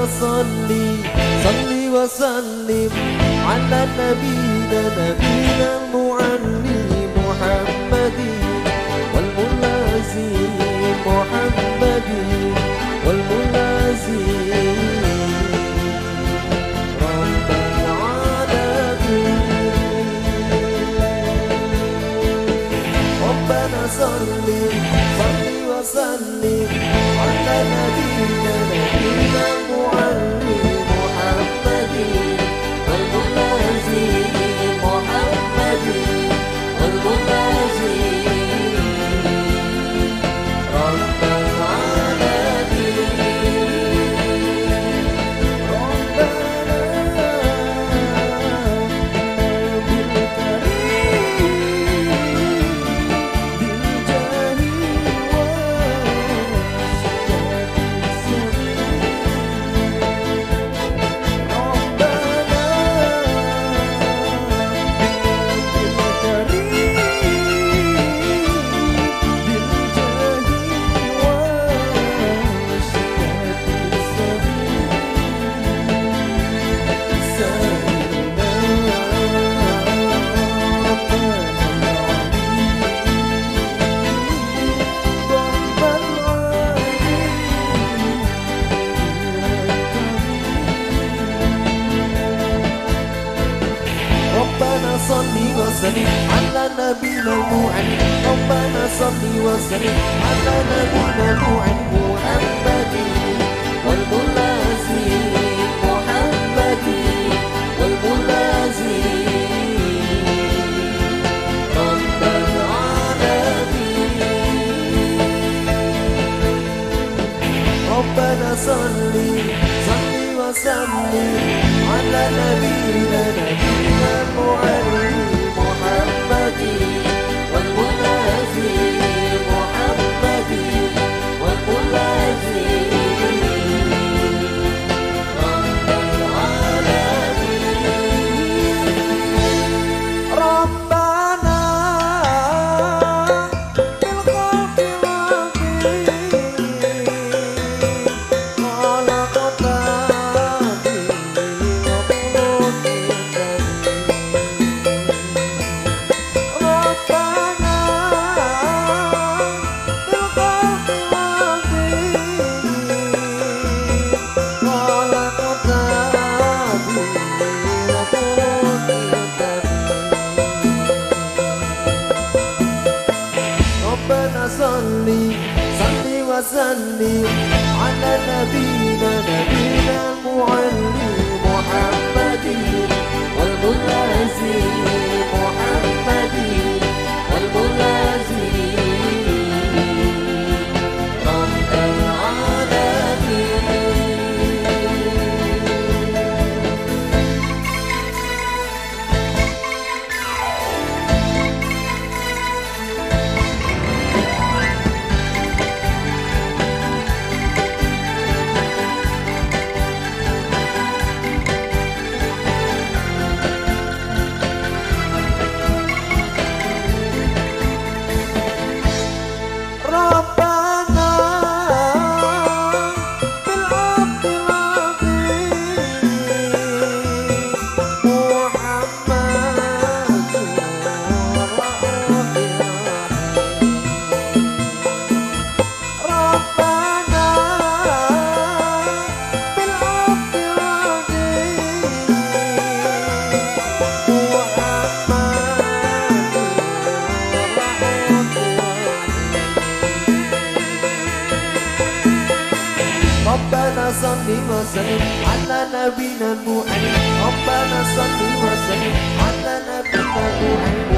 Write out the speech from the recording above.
ربنا صلي صلي وسلم على نبينا نبينا المعلم محمد والملازم محمد والملازم رب العالمين ربنا صلي صلي وسلم على نبينا نبينا المعلم محمد والملازم محمد والملازم رب العالمين ربنا بالكريم بالجاه ربنا صل وسلم على نبينا الموعد ربنا صل وسلم على نبينا الموعد محمد والملازم محمد والملازم رب العالمين ربنا صل صل وسلم على نبينا نبينا المعلم محمد والملازم محمد والملازم رب العالمين ربنا بالخلق العظيم خلقت ربنا بالخلق العظيم خلقت ربنا صلي صلي وسلم على نبينا نبينا المعلم محمد والملازم محمد والملازم رب العالمين ربنا بالعبد العظيم محمد ربنا بالعبد ربنا صل وسلم على نبينا المعين ربنا صل وسلم على نبينا المعين